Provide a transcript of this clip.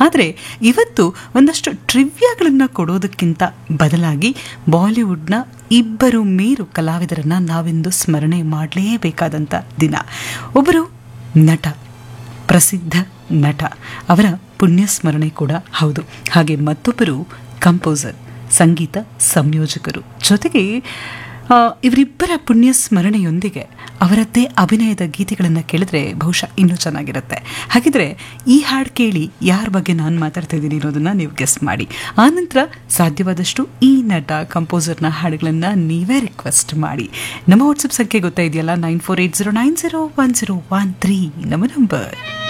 ಆದರೆ ಇವತ್ತು ಒಂದಷ್ಟು ಟ್ರಿವ್ಯಾಗಳನ್ನು ಕೊಡೋದಕ್ಕಿಂತ ಬದಲಾಗಿ ಬಾಲಿವುಡ್ನ ಇಬ್ಬರು ಮೇರು ಕಲಾವಿದರನ್ನ ನಾವಿಂದು ಸ್ಮರಣೆ ಮಾಡಲೇಬೇಕಾದಂಥ ದಿನ ಒಬ್ಬರು ನಟ ಪ್ರಸಿದ್ಧ ನಟ ಅವರ ಪುಣ್ಯ ಸ್ಮರಣೆ ಕೂಡ ಹೌದು ಹಾಗೆ ಮತ್ತೊಬ್ಬರು ಕಂಪೋಸರ್ ಸಂಗೀತ ಸಂಯೋಜಕರು ಜೊತೆಗೆ ಆ, ಇವರಿಬ್ಬರ ಪುಣ್ಯ ಸ್ಮರಣೆಯೊಂದಿಗೆ ಅವರದ್ದೇ ಅಭಿನಯದ ಗೀತೆಗಳನ್ನು ಕೇಳಿದ್ರೆ ಬಹುಶಃ ಇನ್ನೂ ಚೆನ್ನಾಗಿರುತ್ತೆ ಹಾಗಿದ್ರೆ ಈ ಹಾಡು ಕೇಳಿ ಯಾರ ಬಗ್ಗೆ ನಾನು ಮಾತಾಡ್ತಾ ಇದ್ದೀನಿ ಅನ್ನೋದನ್ನ ನೀವು ಗೆಸ್ ಮಾಡಿ ಆನಂತರ ಸಾಧ್ಯವಾದಷ್ಟು ಈ ನಟ ಕಂಪೋಸರ್ನ ಹಾಡುಗಳನ್ನು ನೀವೇ ರಿಕ್ವೆಸ್ಟ್ ಮಾಡಿ ನಮ್ಮ ವಾಟ್ಸಪ್ ಸಂಖ್ಯೆ ಗೊತ್ತಾ ಇದೆಯಲ್ಲ nine four eight zero nine zero one zero one three ನಮ್ಮ ನಂಬರ್